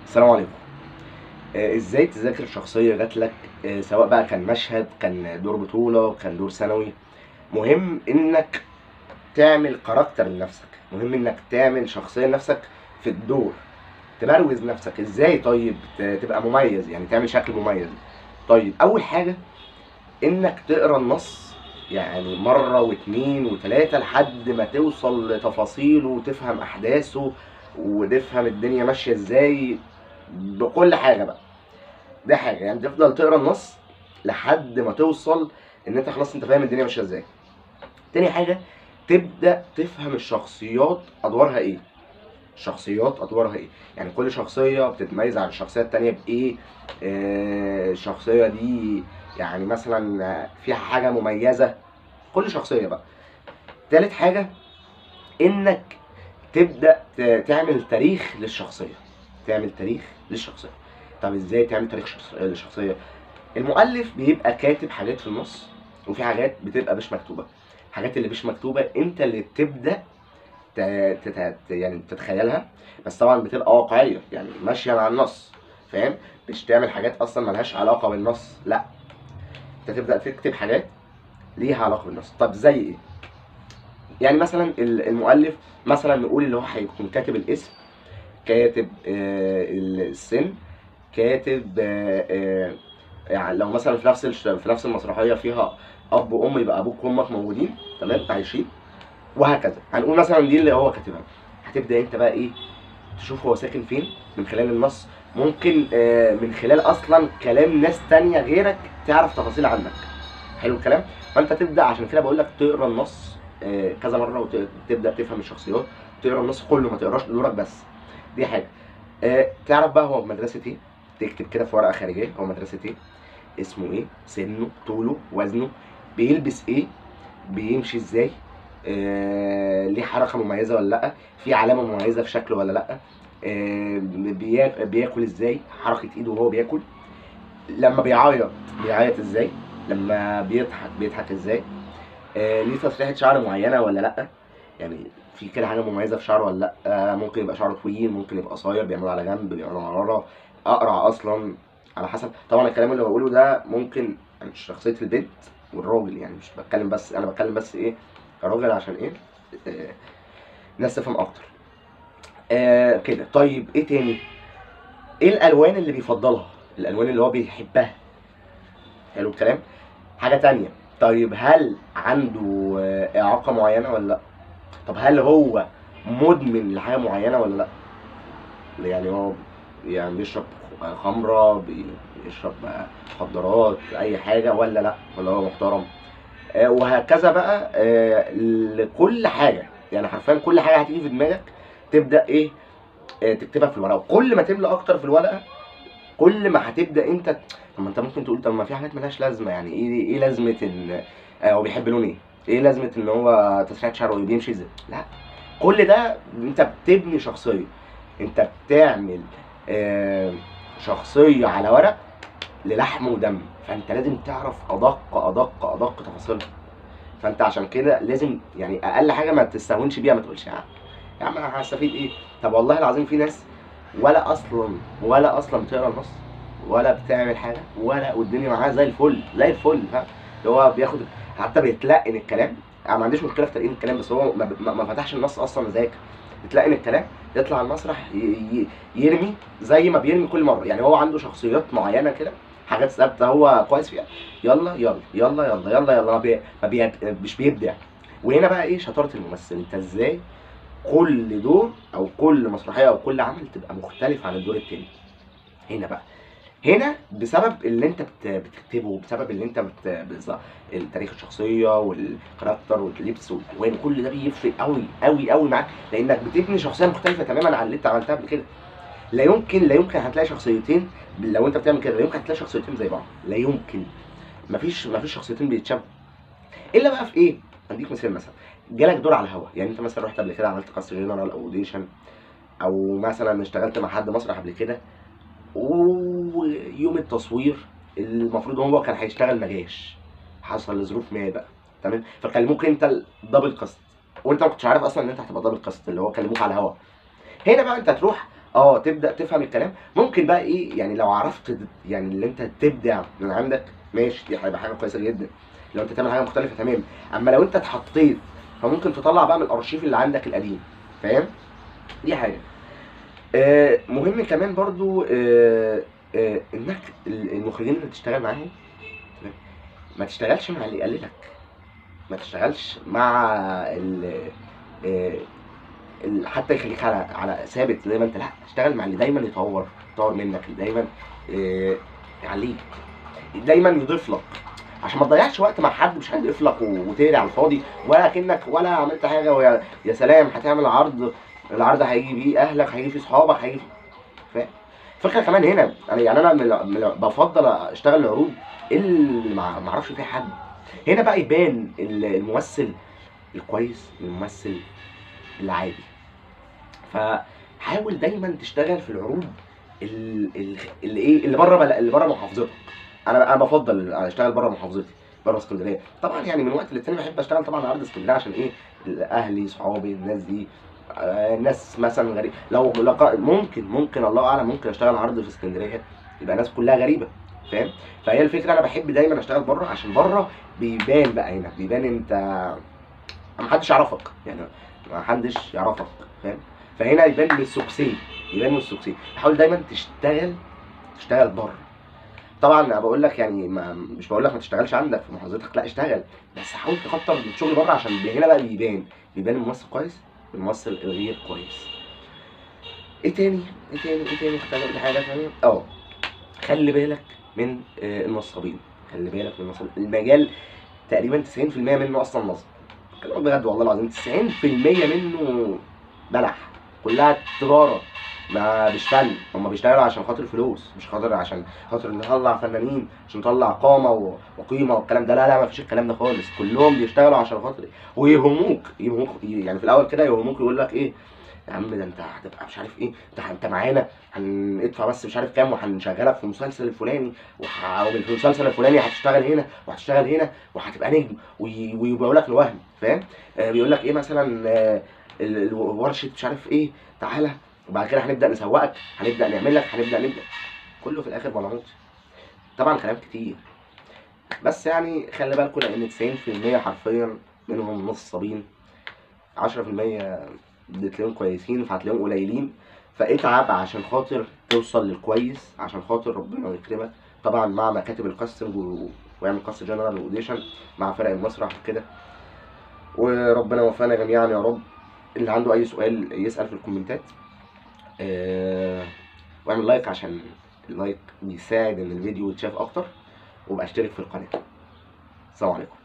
السلام عليكم آه، ازاي تذاكر شخصية جات لك آه، سواء بقى كان مشهد كان دور بطولة كان دور ثانوي مهم انك تعمل كاركتر لنفسك مهم انك تعمل شخصية لنفسك في الدور تبروز نفسك ازاي طيب ت- تبقى مميز يعني تعمل شكل مميز طيب اول حاجة انك تقرا النص يعني مرة واتنين وتلاتة لحد ما توصل لتفاصيله وتفهم احداثه وتفهم الدنيا ماشية ازاي بكل حاجه بقى ده حاجه يعني تفضل تقرا النص لحد ما توصل ان انت خلاص انت فاهم الدنيا ماشيه ازاي تاني حاجه تبدا تفهم الشخصيات ادوارها ايه الشخصيات ادوارها ايه يعني كل شخصيه بتتميز عن الشخصيه التانية بايه آه الشخصيه دي يعني مثلا فيها حاجه مميزه كل شخصيه بقى تالت حاجه انك تبدا ت- تعمل تاريخ للشخصيه تعمل تاريخ للشخصيه طب ازاي تعمل تاريخ شخص- للشخصيه المؤلف بيبقى كاتب حاجات في النص وفي حاجات بتبقى مش مكتوبه الحاجات اللي مش مكتوبه انت اللي بتبدا ت- تت- يعني تتخيلها بس طبعا بتبقى واقعيه يعني ماشيه مع النص فاهم مش تعمل حاجات اصلا ملهاش علاقه بالنص لا انت تبدا تكتب حاجات ليها علاقه بالنص طب زي ايه يعني مثلا ال- المؤلف مثلا نقول اللي هو هيكون كاتب الاسم كاتب آه، السن كاتب آه، آه، يعني لو مثلا في نفس الش- في نفس المسرحيه فيها اب وام يبقى ابوك وامك موجودين تمام عايشين وهكذا هنقول مثلا دي اللي هو كاتبها هتبدا انت بقى ايه تشوف هو ساكن فين من خلال النص ممكن آه، من خلال اصلا كلام ناس تانية غيرك تعرف تفاصيل عنك حلو الكلام فانت تبدا عشان كده بقول لك تقرا النص آه، كذا مره وتبدا تفهم الشخصيات تقرا النص كله ما تقراش دورك بس دي حاجه آه، تعرف بقى هو في مدرسه ايه تكتب كده في ورقه خارجيه هو مدرسه ايه اسمه ايه سنه طوله وزنه بيلبس ايه بيمشي ازاي آه، ليه حركه مميزه ولا لا في علامه مميزه في شكله ولا لا آه، بيا- بياكل ازاي حركه ايده وهو بياكل لما بيعيط بيعيط ازاي لما بيضحك بيضحك ازاي آه، ليه تسريحه شعر معينه ولا لا يعني في كده حاجه مميزه في شعره ولا لا آه، ممكن يبقى شعره طويل ممكن يبقى قصير بيعمله على جنب بيعمله على ورا اقرع اصلا على حسب طبعا الكلام اللي بقوله ده ممكن عن شخصيه البنت والراجل يعني مش بتكلم بس انا بتكلم بس ايه كراجل عشان ايه آه، الناس تفهم اكتر آه كده طيب ايه تاني ايه الالوان اللي بيفضلها الالوان اللي هو بيحبها حلو الكلام حاجه تانية طيب هل عنده آه، اعاقه معينه ولا لا طب هل هو مدمن لحاجه معينه ولا لا يعني هو يعني بيشرب خمره بيشرب مخدرات اي حاجه ولا لا ولا هو محترم آه، وهكذا بقى آه، لكل حاجه يعني حرفيا كل حاجه هتيجي في دماغك تبدا ايه آه، تكتبها في الورقه وكل ما تملى اكتر في الورقه كل ما هتبدا انت طب ما انت ممكن تقول طب ما في حاجات ملهاش لازمه يعني ايه ايه لازمه ان آه، هو بيحب لون ايه؟ ايه لازمه ان هو تسريحه شعره بيمشي ازاي؟ لا كل ده انت بتبني شخصيه انت بتعمل آه، شخصيه على ورق للحم ودم فانت لازم تعرف ادق ادق ادق تفاصيلها فانت عشان كده لازم يعني اقل حاجه ما تستهونش بيها ما تقولش يا عم يا عم انا هستفيد ايه طب والله العظيم في ناس ولا اصلا ولا اصلا بتقرا النص ولا بتعمل حاجه ولا والدنيا معاه زي الفل زي الفل فاهم اللي هو بياخد حتى بيتلقن الكلام انا ما عنديش مشكله في تلقين الكلام بس هو ما, ما, ما فتحش النص اصلا ذاكر بتلقن الكلام يطلع على المسرح ي- ي- يرمي زي ما بيرمي كل مره يعني هو عنده شخصيات معينه كده حاجات ثابته هو كويس فيها يلا يلا يلا يلا يلا يلا ما, بي... ما بي... مش بيبدع وهنا بقى ايه شطاره الممثل انت ازاي كل دور او كل مسرحيه او كل عمل تبقى مختلف عن الدور التاني هنا بقى هنا بسبب اللي انت بت- بتكتبه بسبب اللي انت بت... بز- التاريخ الشخصيه والكاركتر واللبس والالوان كل ده بيفرق قوي قوي قوي معاك لانك بتبني شخصيه مختلفه تماما عن اللي انت عملتها قبل كده لا يمكن لا يمكن هتلاقي شخصيتين لو انت بتعمل كده لا يمكن هتلاقي شخصيتين زي بعض لا يمكن مفيش مفيش شخصيتين بيتشابهوا الا بقى في ايه اديك مثال مثلا جالك دور على الهوا يعني انت مثلا رحت قبل كده عملت قصر جنرال او اوديشن او مثلا اشتغلت مع حد مسرح قبل كده ويوم التصوير المفروض هو كان هيشتغل ما جاش حصل لظروف ما بقى تمام فكلموك انت الدبل كاست وانت ما كنتش عارف اصلا ان انت هتبقى دبل كاست اللي هو كلموك على الهوا هنا بقى انت تروح اه تبدا تفهم الكلام ممكن بقى ايه يعني لو عرفت د- يعني اللي انت تبدع من عندك ماشي دي هيبقى حاجه كويسه جدا لو انت تعمل حاجه مختلفه تمام اما لو انت اتحطيت فممكن تطلع بقى من الارشيف اللي عندك القديم فاهم دي حاجه آه مهم كمان برضو آه آه انك ال- المخرجين اللي تشتغل معاهم تمام ما تشتغلش مع اللي يقللك ما تشتغلش مع ال آه، ال- حتى يخليك على على ثابت زي ما انت لا اشتغل مع اللي دايما يطور يطور منك اللي دايما آه، يعليك دايما يضيف لك عشان ما تضيعش وقت مع حد مش هيضيف لك و- وتقري على الفاضي ولا كأنك ولا عملت حاجه ويا يا سلام هتعمل عرض العرض هيجي بيه اهلك هيجي فيه صحابك هيجي فيه فاهم فكره كمان هنا انا يعني انا من من بفضل اشتغل العروض اللي ما ما اعرفش فيها حد هنا بقى يبان ال- الممثل الكويس من الممثل العادي فحاول دايما تشتغل في العروض ال- ال- اللي ايه اللي بره بل- اللي بره محافظتك انا انا بفضل اشتغل بره محافظتي بره اسكندريه طبعا يعني من وقت للتاني بحب اشتغل طبعا عرض اسكندريه عشان ايه اهلي صحابي الناس دي آه، ناس مثلا غريب لو لقا ممكن ممكن الله اعلم ممكن اشتغل عرض في اسكندريه يبقى ناس كلها غريبه فاهم فهي الفكره انا بحب دايما اشتغل بره عشان بره بيبان بقى هنا بيبان انت ما حدش يعرفك يعني ما حدش يعرفك فاهم فهنا يبان من السوكسي يبان من السوكسي حاول دايما تشتغل تشتغل بره طبعا انا بقول لك يعني ما مش بقول لك ما تشتغلش عندك في محافظتك لا اشتغل بس حاول تكتر من الشغل بره عشان هنا بقى بيبان بيبان الممثل كويس والممثل الغير كويس ايه تاني ايه تاني ايه تاني كنت عايز اقول حاجه ثانيه اه خلي بالك من آه، النصابين خلي بالك من النصابين المجال تقريبا 90% منه اصلا نصب بكلمك بجد والله العظيم 90% منه بلح كلها تجاره ما مش فن هم بيشتغلوا عشان خاطر فلوس مش خاطر عشان خاطر نطلع فنانين عشان نطلع قامه و- وقيمه والكلام ده لا لا ما فيش الكلام ده خالص كلهم بيشتغلوا عشان خاطر ويهموك يهموك يعني في الاول كده يهموك يقول لك ايه يا عم ده انت هتبقى مش عارف ايه انت انت معانا هندفع بس مش عارف كام وهنشغلك في المسلسل الفلاني وح- وفي المسلسل الفلاني هتشتغل هنا وهتشتغل هنا وهتبقى نجم وي- ويبيعوا لك الوهم فاهم آه بيقول لك ايه مثلا آه ال- ال- ورشه مش عارف ايه تعالى وبعد كده هنبدا نسوقك هنبدا نعمل لك هنبدا نبدا كله في الاخر بلاموت طبعا كلام كتير بس يعني خلي بالكم لان 90% حرفيا منهم نصابين 10% بتلاقيهم كويسين فهتلاقيهم قليلين فاتعب عشان خاطر توصل للكويس عشان خاطر ربنا يكرمك طبعا مع مكاتب الكاستنج و- ويعمل كاست جنرال واوديشن مع فرق المسرح وكده وربنا يوفقنا جميعا يا رب اللي عنده اي سؤال يسال في الكومنتات آه، واعمل لايك عشان اللايك بيساعد ان الفيديو يتشاف اكتر وابقى اشترك في القناه السلام عليكم